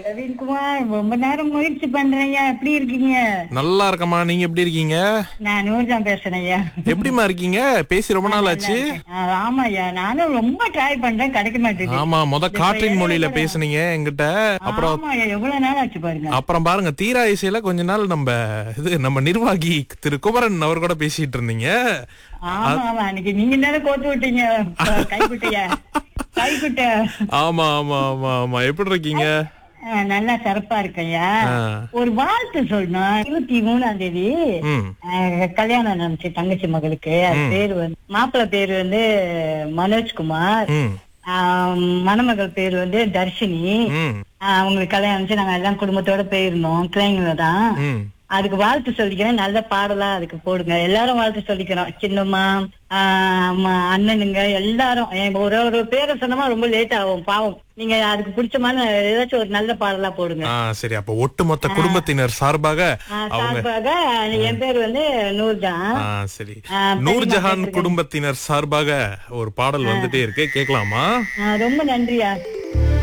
ரவீன்குமார் ரொம்ப நேரம் முயற்சி பண்றேன்யா எப்படி இருக்கீங்க நல்லா இருக்கம்மா நீங்க எப்படி இருக்கீங்க நான் நூர்ஜான் பேசுறேன் ஐயா எப்படிம்மா இருக்கீங்க பேசி ரொம்ப நாள் ஆச்சு ஆ, ஆமாய்யா நானும் ரொம்ப ட்ரை பண்றேன் கிடைக்க மாட்டேங்குது ஆமா முத காற்றின் மொழியில பேசுனீங்க என்கிட்ட அப்புறம் ஆமாய்யா எவ்வளவு நாள் ஆச்சு பாருங்க அப்புறம் பாருங்க தீரா இசையில கொஞ்ச நாள் நம்ம இது நம்ம நிர்வாகி திரு குமரன் அவர் கூட பேசிட்டு இருந்தீங்க ஆமா ஆமா அன்னைக்கு நீங்க தானே கோத்து விட்டீங்க கைக்குட்டைய கைக்குட்ட ஆமா ஆமா ஆமா ஆமா எப்படி இருக்கீங்க ஆ, நல்லா சிறப்பா இருக்கையா ஆ. ஒரு வாழ்த்து சொல்லணும் இருபத்தி மூணாம் தேதி ம் ஆ, கல்யாணம் நடந்துச்சு தங்கச்சி மகளுக்கு அது பேரு வந்து மாப்பிள்ளை பேரு வந்து மனோஜ்குமார் ம் ஆ, மணமகள் பேரு வந்து தர்ஷினி ம் ஆ, அவங்களுக்கு கல்யாணம் இருந்துச்சு நாங்க எல்லாம் குடும்பத்தோட போயிருந்தோம் கிளைங்கள தான் ம் அதுக்கு வாழ்த்து சொல்லிக்கிறேன் நல்ல பாடலா அதுக்கு போடுங்க எல்லாரும் வாழ்த்து சொல்லிக்கிறோம் சின்னம்மா ஆஹ் அம்மா, அண்ணனுங்க எல்லாரும் என் ஒரு ஒரு பேரை சொன்னமா ரொம்ப லேட் ஆகும் பாவம் நீங்க அதுக்கு பிடிச்சமான ஏதாச்சும் ஒரு நல்ல பாடலா போடுங்க ஆ சரி அப்ப ஒட்டுமொத்த குடும்பத்தினர் சார்பாக ஆஹ் அவங்க சார்பாக என் பேர் வந்து நூர்ஜான் ஆ சரி ஆ, நூர்ஜஹான் பெரியம்மா குடும்பத்தினர் சார்பாக ஒரு பாடல் வந்துட்டே இருக்கு கேட்கலாமா ஆஹ் ரொம்ப நன்றியா